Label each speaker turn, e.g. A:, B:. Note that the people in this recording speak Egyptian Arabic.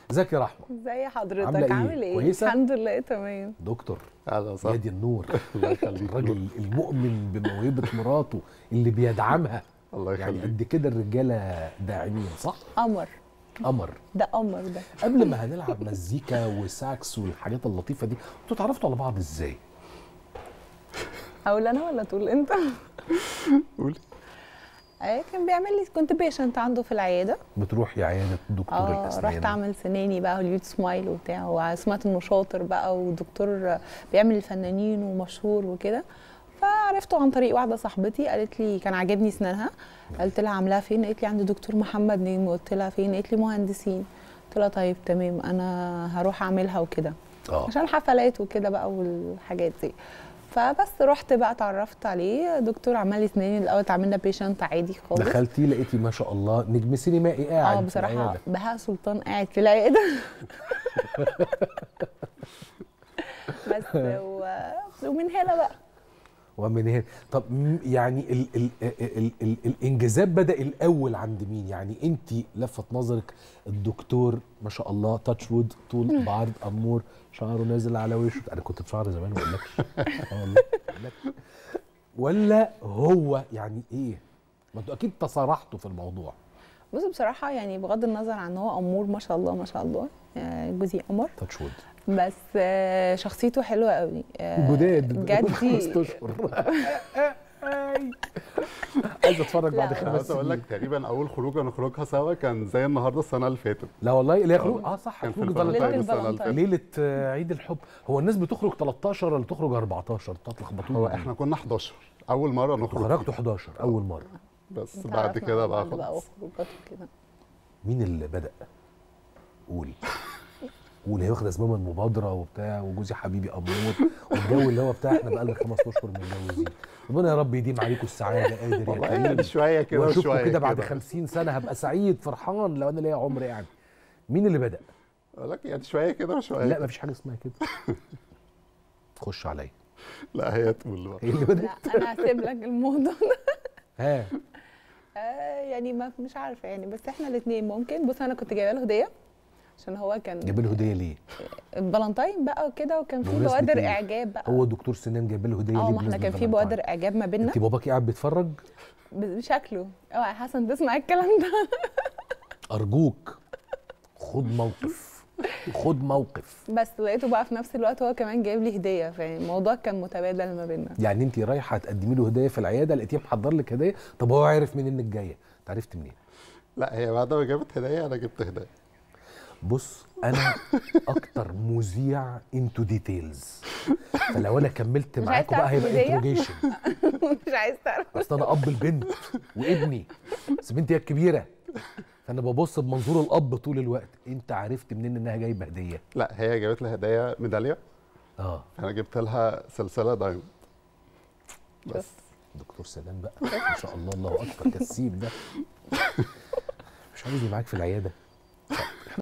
A: ازيك يا رحمه
B: ازي حضرتك
A: عاملة إيه؟
B: عامل ايه
A: كويسة؟
B: الحمد لله تمام
A: دكتور
C: اهلا
A: يا
C: وسهلا
A: دي النور
C: الله يخليك
A: الراجل المؤمن بموهبه مراته اللي بيدعمها
C: الله
A: يعني
C: يخليك
A: قد كده الرجاله داعمين صح
B: قمر
A: قمر
B: ده قمر ده
A: قبل ما هنلعب مزيكا وساكس والحاجات اللطيفه دي انتوا اتعرفتوا على بعض ازاي
B: اقول انا ولا تقول انت
C: قولي
B: آه، كان بيعمل لي كنت بيشنت عنده في العياده
A: بتروحي عياده دكتور
B: اه
A: الاسنان
B: رحت اعمل سناني بقى هوليود سمايل وبتاع وسمعت انه شاطر بقى ودكتور بيعمل الفنانين ومشهور وكده فعرفته عن طريق واحده صاحبتي قالت لي كان عاجبني اسنانها قلت لها عاملاها فين قالت لي عند دكتور محمد نجم قلت لها فين قالت لي مهندسين قلت لها طيب تمام انا هروح اعملها وكده
A: اه
B: عشان الحفلات وكده بقى والحاجات دي فبس رحت بقى اتعرفت عليه دكتور عمل لي اسناني الاول اتعملنا بيشنت عادي خالص
A: دخلتي لقيتي ما شاء الله نجم سينمائي قاعد
B: اه
A: في
B: بصراحه
A: العيادة.
B: بهاء سلطان قاعد في العياده بس و... ومن هنا بقى
A: ومن هنا طب م- يعني ال ال ال ال ال الانجذاب بدا الاول عند مين يعني انت لفت نظرك الدكتور ما شاء الله تاتش وود طول بعرض امور شعره نازل على وشه انا كنت بشعر زمان ما اقولكش آه والله ما أقولكش. ولا هو يعني ايه ما انتوا اكيد تصارحتوا في الموضوع
B: بص بصراحه يعني بغض النظر عن ان هو امور ما شاء الله ما شاء الله آه، جوزي قمر
A: تاتش وود
B: بس آه، شخصيته حلوه قوي آه،
A: جداد
B: جدي
A: خمس اشهر عايز اتفرج بعد
B: لا.
A: خمس
C: عايز اقول لك
A: سنين
C: تقريبا اول خروجه نخرجها سوا كان زي النهارده السنه اللي فاتت
A: لا والله اللي هي خروج اه صح
C: كان في
A: خروج
C: الفالنتين
B: ليلة
C: السنه اللي
B: الفالنتين.
C: فاتت
A: ليله آه، عيد الحب هو الناس بتخرج 13 ولا بتخرج 14 انتوا هتلخبطوني
C: هو احنا كنا 11 اول مره نخرج
A: خرجتوا 11 اول مره
C: بس بعد
B: تعرفنا
C: كده
B: على
C: بقى
B: بعض بقى
C: خلاص
B: وخروجات وكده
A: مين اللي بدا قولي قولي هي واخده زمام المبادره وبتاع وجوزي حبيبي امور والجو اللي هو بتاع احنا بقى لنا خمس اشهر متجوزين ربنا يا رب يديم عليكم السعاده قادر يا
C: والله
A: كريم
C: يعني شويه كده
A: واشوفكم
C: وشويه
A: كده بعد 50 سنه هبقى سعيد فرحان لو انا ليا عمر يعني مين اللي بدا
C: اقول لك يعني شويه كده وشويه
A: لا
C: كده.
A: مفيش حاجه اسمها كده خش عليا
C: لا هي تقول بقى
A: هي اللي بدات
B: لا انا هسيب لك الموضوع ده
A: ها
B: آه، يعني ما مش عارفه يعني بس احنا الاثنين ممكن بص انا كنت جايبه له هديه عشان هو كان
A: جايب له هديه ليه
B: فالنتاين بقى وكده وكان في
A: بمناسبة
B: بوادر
A: إيه؟
B: اعجاب بقى
A: هو دكتور سنان جايب له هديه ليه
B: اه ما احنا
A: بمناسبة
B: كان في
A: فالنتاين؟
B: بوادر اعجاب ما بيننا
A: انت باباكي قاعد بيتفرج
B: بشكله اوعى يا حسن تسمع الكلام ده
A: ارجوك خد موقف خد موقف
B: بس لقيته بقى في نفس الوقت هو كمان جايب لي هديه فالموضوع كان متبادل ما بيننا
A: يعني انت رايحه تقدمي له هديه في العياده لقيتيه محضر لك هديه طب هو عارف منين انك جايه انت عرفت منين
C: لا هي بعد ما جابت هديه انا جبت هديه
A: بص انا اكتر مذيع انتو ديتيلز فلو انا كملت
B: مش
A: معاكم
B: عايز
A: بقى هيبقى
B: تعرف الهدية؟
A: انتروجيشن
B: مش عايز تعرف
A: اصل انا اب البنت وابني بس بنتي هي الكبيره فانا ببص بمنظور الاب طول الوقت انت عرفت منين انها جايبه هديه
C: لا هي جابت لي هديه ميداليه
A: اه
C: فانا جبت لها سلسله دايموند بس
A: دكتور سلام بقى ما شاء الله الله اكبر كسيب ده مش عايزني معاك في العياده